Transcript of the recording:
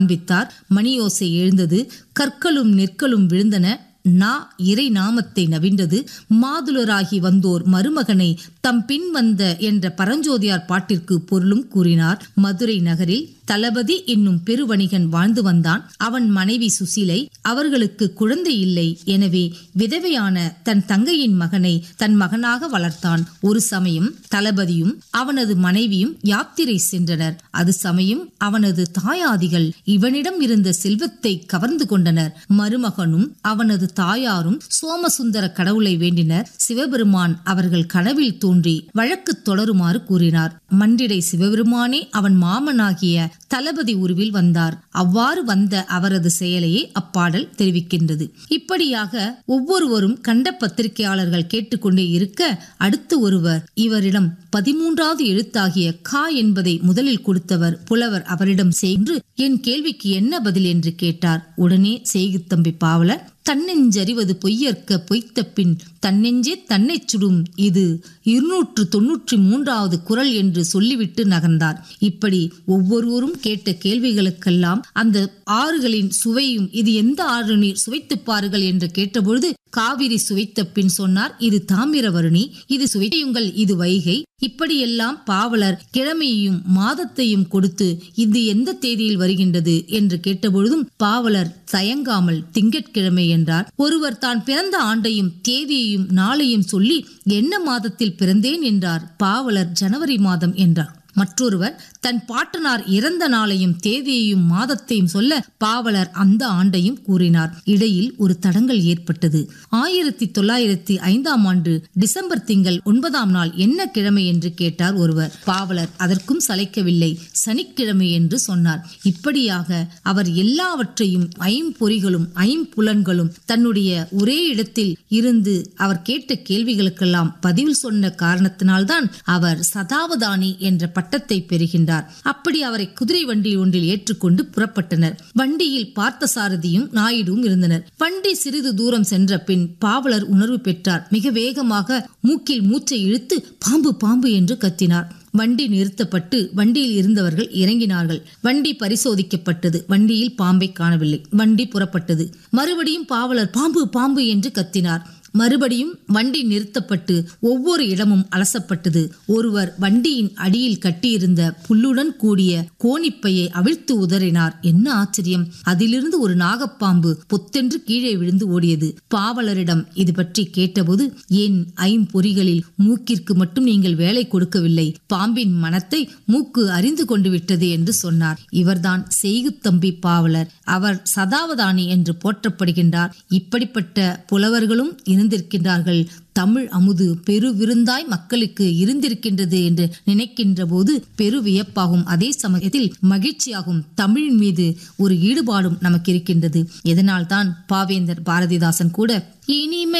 காண்பித்தார் மணியோசை எழுந்தது கற்களும் நெற்களும் விழுந்தன நா இறை நாமத்தை நவின்றது மாதுளராகி வந்தோர் மருமகனை தம் பின் வந்த என்ற பரஞ்சோதியார் பாட்டிற்கு பொருளும் கூறினார் மதுரை நகரில் தளபதி என்னும் பெருவணிகன் வாழ்ந்து வந்தான் அவன் மனைவி சுசீலை அவர்களுக்கு குழந்தை இல்லை எனவே விதவையான தன் தங்கையின் மகனை தன் மகனாக வளர்த்தான் ஒரு சமயம் தளபதியும் அவனது மனைவியும் யாத்திரை சென்றனர் அது சமயம் அவனது தாயாதிகள் இவனிடம் இருந்த செல்வத்தை கவர்ந்து கொண்டனர் மருமகனும் அவனது தாயாரும் சோமசுந்தர கடவுளை வேண்டினர் சிவபெருமான் அவர்கள் கனவில் தோன்றி வழக்கு தொடருமாறு கூறினார் மண்டிடை சிவபெருமானே அவன் மாமனாகிய தளபதி உருவில் வந்தார் அவ்வாறு வந்த அவரது செயலையே அப்பாடல் தெரிவிக்கின்றது இப்படியாக ஒவ்வொருவரும் கண்ட பத்திரிகையாளர்கள் கேட்டுக்கொண்டே இருக்க அடுத்து ஒருவர் இவரிடம் பதிமூன்றாவது எழுத்தாகிய கா என்பதை முதலில் கொடுத்தவர் புலவர் அவரிடம் சென்று என் கேள்விக்கு என்ன பதில் என்று கேட்டார் உடனே செய்குத்தம்பி பாவலர் தன்னெஞ்சறிவது பொய்யற்க பொய்த்த பின் தன்னெஞ்சே தன்னைச் சுடும் இது இருநூற்று தொன்னூற்றி மூன்றாவது குரல் என்று சொல்லிவிட்டு நகர்ந்தார் இப்படி ஒவ்வொருவரும் கேட்ட கேள்விகளுக்கெல்லாம் அந்த ஆறுகளின் சுவையும் இது எந்த ஆறு நீர் சுவைத்துப் பாருங்கள் என்று கேட்டபொழுது காவிரி சுவைத்த பின் சொன்னார் இது தாமிரவருணி இது சுவையுங்கள் இது வைகை இப்படியெல்லாம் பாவலர் கிழமையையும் மாதத்தையும் கொடுத்து இது எந்த தேதியில் வருகின்றது என்று கேட்டபொழுதும் பாவலர் தயங்காமல் திங்கட்கிழமை என்றார் ஒருவர் தான் பிறந்த ஆண்டையும் தேதியையும் நாளையும் சொல்லி என்ன மாதத்தில் பிறந்தேன் என்றார் பாவலர் ஜனவரி மாதம் என்றார் மற்றொருவர் தன் பாட்டனார் இறந்த நாளையும் தேதியையும் மாதத்தையும் சொல்ல பாவலர் அந்த ஆண்டையும் கூறினார் இடையில் ஒரு தடங்கல் ஏற்பட்டது ஆயிரத்தி தொள்ளாயிரத்தி ஐந்தாம் ஆண்டு டிசம்பர் திங்கள் ஒன்பதாம் நாள் என்ன கிழமை என்று கேட்டார் ஒருவர் பாவலர் அதற்கும் சளைக்கவில்லை சனிக்கிழமை என்று சொன்னார் இப்படியாக அவர் எல்லாவற்றையும் ஐம்பொறிகளும் ஐம்புலன்களும் தன்னுடைய ஒரே இடத்தில் இருந்து அவர் கேட்ட கேள்விகளுக்கெல்லாம் பதில் சொன்ன காரணத்தினால்தான் அவர் சதாவதானி என்ற பட்டத்தை பெறுகின்றார் அப்படி அவரை குதிரை வண்டி ஒன்றில் ஏற்றுக்கொண்டு புறப்பட்டனர் வண்டியில் பார்த்தசாரதியும் நாயுடுவும் இருந்தனர் வண்டி சிறிது தூரம் சென்ற பின் பாவலர் உணர்வு பெற்றார் மிக வேகமாக மூக்கில் மூச்சை இழுத்து பாம்பு பாம்பு என்று கத்தினார் வண்டி நிறுத்தப்பட்டு வண்டியில் இருந்தவர்கள் இறங்கினார்கள் வண்டி பரிசோதிக்கப்பட்டது வண்டியில் பாம்பை காணவில்லை வண்டி புறப்பட்டது மறுபடியும் பாவலர் பாம்பு பாம்பு என்று கத்தினார் மறுபடியும் வண்டி நிறுத்தப்பட்டு ஒவ்வொரு இடமும் அலசப்பட்டது ஒருவர் வண்டியின் அடியில் கட்டியிருந்த புல்லுடன் கூடிய கோணிப்பையை அவிழ்த்து உதறினார் என்ன ஆச்சரியம் அதிலிருந்து ஒரு நாகப்பாம்பு பொத்தென்று கீழே விழுந்து ஓடியது பாவலரிடம் இது பற்றி கேட்டபோது என் ஐம்பொறிகளில் மூக்கிற்கு மட்டும் நீங்கள் வேலை கொடுக்கவில்லை பாம்பின் மனத்தை மூக்கு அறிந்து கொண்டு விட்டது என்று சொன்னார் இவர்தான் செய்குத்தம்பி பாவலர் அவர் சதாவதானி என்று போற்றப்படுகின்றார் இப்படிப்பட்ட புலவர்களும் இருந்திருக்கின்றார்கள் தமிழ் அமுது பெரு விருந்தாய் மக்களுக்கு இருந்திருக்கின்றது என்று நினைக்கின்ற போது பெரு வியப்பாகும் அதே சமயத்தில் மகிழ்ச்சியாகும் தமிழின் மீது ஒரு ஈடுபாடும் நமக்கு இருக்கின்றது இதனால் தான் பாவேந்தர் பாரதிதாசன் கூட இனிமை